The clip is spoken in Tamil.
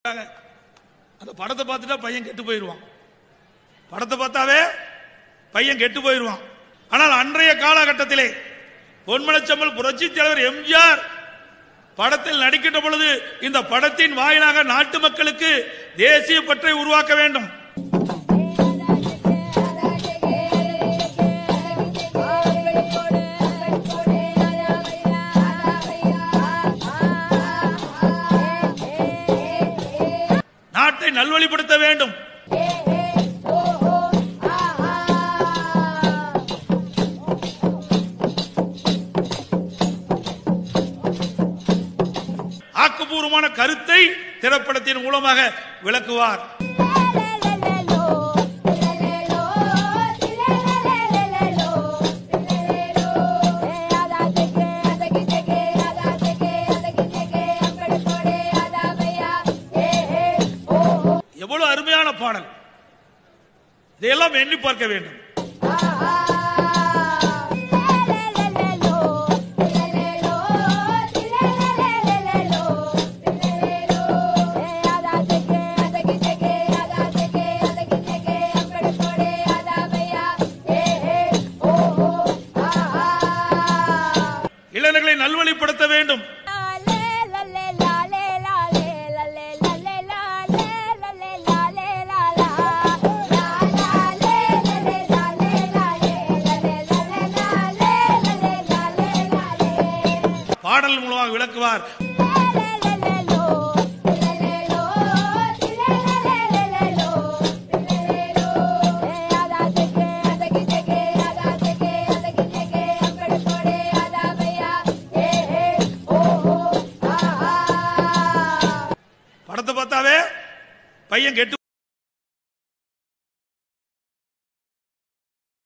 அந்த படத்தை பார்த்துட்டா பையன் கெட்டு போயிடுவான் படத்தை பார்த்தாவே பையன் கெட்டு போயிடுவான் ஆனால் அன்றைய காலகட்டத்திலே பொன்மனச்சம்பல் புரட்சி தலைவர் எம்ஜிஆர் படத்தில் நடிக்கின்ற பொழுது இந்த படத்தின் வாயிலாக நாட்டு மக்களுக்கு தேசிய பற்றை உருவாக்க வேண்டும் நாட்டை நல்வழிப்படுத்த வேண்டும் ஆக்கப்பூர்வமான கருத்தை திரைப்படத்தின் மூலமாக விளக்குவார் எவ்வளவு அருமையான பாடல் இதையெல்லாம் எண்ணி பார்க்க வேண்டும் இளைஞர்களை நல்வழிப்படுத்த வேண்டும் பாடல் மூலமாக விளக்குவார் படத்தை பார்த்தாவே பையன் கெட்டு